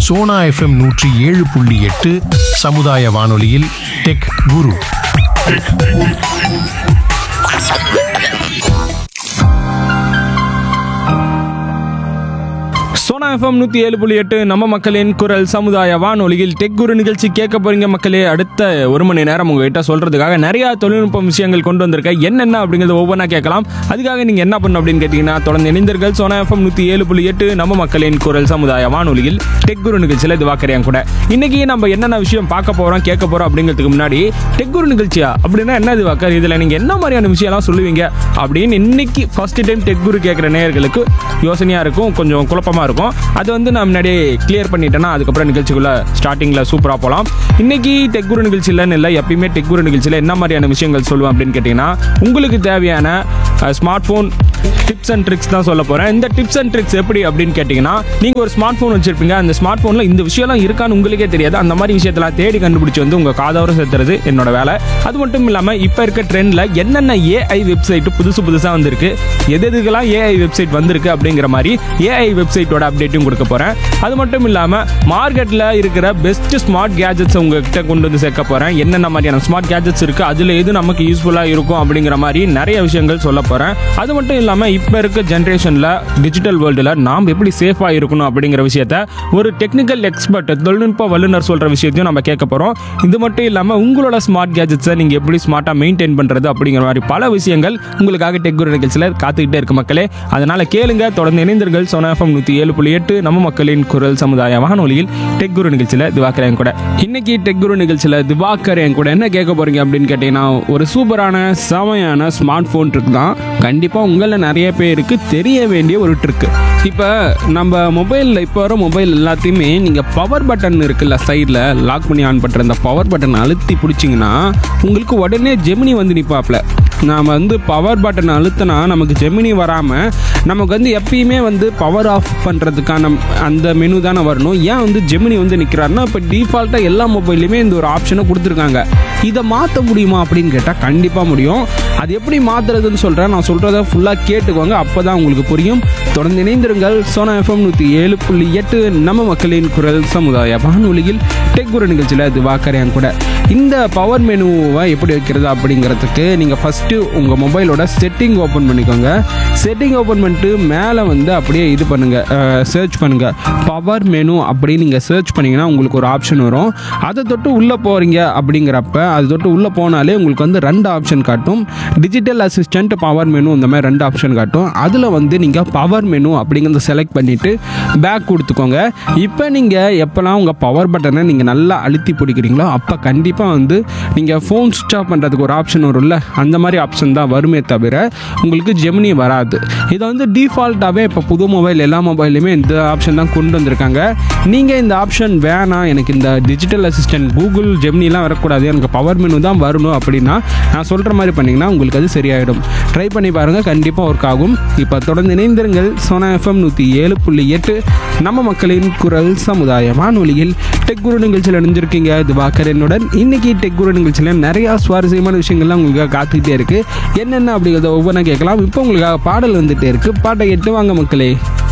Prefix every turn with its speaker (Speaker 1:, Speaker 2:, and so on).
Speaker 1: Sona FM நூற்றி ஏழு புள்ளி எட்டு சமுதாய வானொலியில் டெக் குரு
Speaker 2: சோனா எஃப்எம் நூற்றி ஏழு புள்ளி எட்டு நம்ம மக்களின் குரல் சமுதாய வானொலியில் டெக் குரு நிகழ்ச்சி கேட்க போறீங்க மக்களே அடுத்த ஒரு மணி நேரம் உங்ககிட்ட சொல்றதுக்காக நிறைய தொழில்நுட்ப விஷயங்கள் கொண்டு வந்திருக்கேன் என்னென்ன அப்படிங்கிறத ஒவ்வொன்றா கேட்கலாம் அதுக்காக நீங்க என்ன பண்ணணும் அப்படின்னு கேட்டீங்கன்னா தொடர்ந்து இணைந்தீர்கள் சோனா எஃப்எம் நூற்றி ஏழு புள்ளி எட்டு நம்ம மக்களின் குரல் சமுதாய வானொலியில் டெக் குரு நிகழ்ச்சியில் இது வாக்கறியான் கூட இன்னைக்கு நம்ம என்னென்ன விஷயம் பார்க்க போறோம் கேட்க போறோம் அப்படிங்கிறதுக்கு முன்னாடி டெக் குரு நிகழ்ச்சியா அப்படின்னா என்ன இது வாக்கர் இதுல நீங்க என்ன மாதிரியான விஷயம்லாம் சொல்லுவீங்க அப்படின்னு இன்னைக்கு ஃபர்ஸ்ட் டைம் டெக் குரு கேட்குற நேயர்களுக்கு யோசனையா இருக்கும் கொஞ்சம் குழப்பமா இருக்கும் அது வந்து நான் முன்னாடியே கிளியர் பண்ணிட்டேன்னா அதுக்கப்புறம் நிகழ்ச்சிக்குள்ள ஸ்டார்டிங்ல சூப்பரா போகலாம் இன்னைக்கு டெக் குரு நிகழ்ச்சியிலன்னு இல்லை எப்பயுமே டெக் குரு நிகழ்ச்சியில் என்ன மாதிரியான விஷயங்கள் சொல்லுவேன் அப்படின்னு கேட்டிங்கன்னா உங்களுக்கு தேவையான smart phone tips and tricks தான் சொல்ல போறேன் இந்த டிப்ஸ் அண்ட் ட்ரிக்ஸ் எப்படி அப்படின்னு கேட்டிங்கன்னா நீங்க ஒரு ஸ்மார்ட் ஃபோன் வச்சிருப்பீங்க அந்த ஸ்மார்ட் ஃபோனில் இந்த விஷயம்லாம் இருக்கான்னு உங்களுக்கே தெரியாது அந்த மாதிரி விஷயத்தெல்லாம் தேடி கண்டுபிடிச்சு வந்து உங்க காதோர சேர்த்துறது என்னோட வேலை அது மட்டும் இல்லாமல் இப்போ இருக்க ட்ரெண்டில் என்னென்ன ஏஐ வெப்சைட் புதுசு புதுசாக வந்திருக்கு எது எதுக்கெல்லாம் ஏஐ வெப்சைட் வந்திருக்கு அப்படிங்கிற மாதிரி ஏஐ வெப்சைட்டோட அப்டேட்டும் கொடுக்க போகிறேன் அது மட்டும் இல்லாமல் மார்க்கெட்டில் இருக்கிற பெஸ்ட் ஸ்மார்ட் கேஜெட்ஸ் உங்ககிட்ட கொண்டு வந்து சேர்க்க போகிறேன் என்னென்ன மாதிரியான ஸ்மார்ட் கேஜெட்ஸ் இருக்குது அதில் எது நமக்கு யூஸ்ஃபுல்லாக இருக்கும் அப்படிங்கிற மாதிரி நிறைய விஷயங்கள் சொல்ல போகிறேன் அது மட்டும் இல்லாமல் இப்போ இருக்க ஜென்ரேஷனில் டிஜிட்டல் வேர்ல்டில் நாம் எப்படி சேஃபாக இருக்கணும் அப்படிங்கிற விஷயத்த ஒரு டெக்னிக்கல் எக்ஸ்பர்ட் தொழில்நுட்ப வல்லுநர் சொல்கிற விஷயத்தையும் நம்ம கேட்க போகிறோம் இது மட்டும் இல்லாமல் உங்களோட ஸ்மார்ட் கேஜெட்ஸை நீங்கள் எப்படி ஸ்மார்ட்டாக மெயின்டைன் பண்ணுறது அப்படிங்கிற மாதிரி பல விஷயங்கள் உங்களுக்காக டெக் குரு நிகழ்ச்சியில் காத்துக்கிட்டே இருக்கு மக்களே அதனால் கேளுங்க தொடர்ந்து இணைந்தர்கள் சோனா எஃப்எம் நூற்றி ஏழு புள்ளி எட்டு நம்ம மக்களின் குரல் சமுதாய வானொலியில் டெக் குரு நிகழ்ச்சியில் திவாகர் என் கூட இன்னைக்கு டெக் குரு நிகழ்ச்சியில் திவாகர் என் கூட என்ன கேட்க போறீங்க அப்படின்னு கேட்டீங்கன்னா ஒரு சூப்பரான செமையான ஸ்மார்ட் ஃபோன் ட்ரிக் தான் கண்டிப்பாக உங்களில் நிறைய பேருக்கு தெரிய வேண்டிய ஒரு ட்ரிக்கு இப்போ நம்ம மொபைலில் இப்போ வர மொபைல் எல்லாத்தையுமே நீங்கள் பவர் பட்டன் இருக்குல்ல சைடில் லாக் பண்ணி ஆன் பண்ணுற அந்த பவர் பட்டன் அழுத்தி பிடிச்சிங்கன்னா உங்களுக்கு உடனே ஜெமினி வந்து நிற்பாப்ல நாம் வந்து பவர் பட்டன் அழுத்தினா நமக்கு ஜெமினி வராமல் நமக்கு வந்து எப்பயுமே வந்து பவர் ஆஃப் பண்ணுறதுக்கான அந்த மெனு தானே வரணும் ஏன் வந்து ஜெமினி வந்து நிற்கிறாருன்னா இப்போ டிஃபால்ட்டாக எல்லா மொபைல்லையுமே இந்த ஒரு ஆப்ஷனை கொடுத்துருக்காங்க இதை மாற்ற முடியுமா அப்படின்னு கேட்டால் கண்டிப்பாக முடியும் அது எப்படி மாற்றுறதுன்னு சொல்கிறேன் நான் சொல்கிறத ஃபுல்லாக கேட்டுக்கோங்க அப்போ தான் உங்களுக்கு புரியும் தொடர்ந்து இணைந்திருங்கள் சோனா எஃப்எம் நூற்றி ஏழு புள்ளி எட்டு நம்ம மக்களின் குரல் சமுதாய வானொலியில் டெக் குரு நிகழ்ச்சியில் இது வாக்கறையான் கூட இந்த பவர் மெனுவை எப்படி வைக்கிறது அப்படிங்கிறதுக்கு நீங்கள் ஃபஸ்ட்டு உங்கள் மொபைலோட செட்டிங் ஓப்பன் பண்ணிக்கோங்க செட்டிங் ஓப்பன் பண்ணிட்டு மேலே வந்து அப்படியே இது பண்ணுங்கள் சர்ச் பண்ணுங்கள் பவர் மெனு அப்படின்னு நீங்கள் சர்ச் பண்ணிங்கன்னா உங்களுக்கு ஒரு ஆப்ஷன் வரும் அதை தொட்டு உள்ளே போகிறீங்க அப்படிங்கிறப்ப அது தொட்டு உள்ளே போனாலே உங்களுக்கு வந்து ரெண்டு ஆப்ஷன் காட்டும் டிஜிட்டல் அசிஸ்டன்ட் பவர் மெனு இந்த மாதிரி ரெண்டு ஆப்ஷன் காட்டும் அதில் வந்து நீங்கள் பவர் மெனு அப்படிங்கிறத செலக்ட் பண்ணிவிட்டு பேக் கொடுத்துக்கோங்க இப்போ நீங்கள் எப்போல்லாம் உங்கள் பவர் பட்டனை நீங்கள் நல்லா அழுத்தி பிடிக்கிறீங்களோ அப்போ கண்டிப்பாக வந்து நீங்கள் ஃபோன் சுவிச் ஆஃப் பண்ணுறதுக்கு ஒரு ஆப்ஷன் வரும்ல அந்த மாதிரி ஆப்ஷன் தான் வருமே தவிர உங்களுக்கு ஜெமினி வராது இதை வந்து டிஃபால்ட்டாகவே இப்போ புது மொபைல் எல்லா மொபைல்லையுமே இந்த ஆப்ஷன் தான் கொண்டு வந்திருக்காங்க நீங்கள் இந்த ஆப்ஷன் வேணாம் எனக்கு இந்த டிஜிட்டல் அசிஸ்டன்ட் கூகுள் ஜெமினிலாம் வரக்கூடாது எனக்கு பவர் மெனு தான் வரணும் அப்படின்னா நான் சொல்கிற மாதிரி பண்ணிங்கன்னா உங்களுக்கு அது சரியாயிடும் ட்ரை பண்ணி பாருங்கள் கண்டிப்பாக ஒர்க் ஆகும் இப்போ தொடர்ந்து இணைந்திருங்கள் சோனா எஃப்எம் நூற்றி ஏழு புள்ளி எட்டு நம்ம மக்களின் குரல் சமுதாய வானொலியில் டெக் குரு நிகழ்ச்சியில் இணைஞ்சிருக்கீங்க திவாகரனுடன் இன்னைக்கு டெக் குரு நிகழ்ச்சியில் நிறையா சுவாரஸ்யமான விஷயங்கள்லாம் உங்களுக்காக காத்துக்கிட்டே இருக்குது என்னென்ன அப்படிங்கிறத ஒவ்வொன்றா கேட்கலாம் இப்போ உங்களுக்காக பாடல் வந்துட்டே இருக்குது பாட்டை கேட்டு வாங்க மக்களே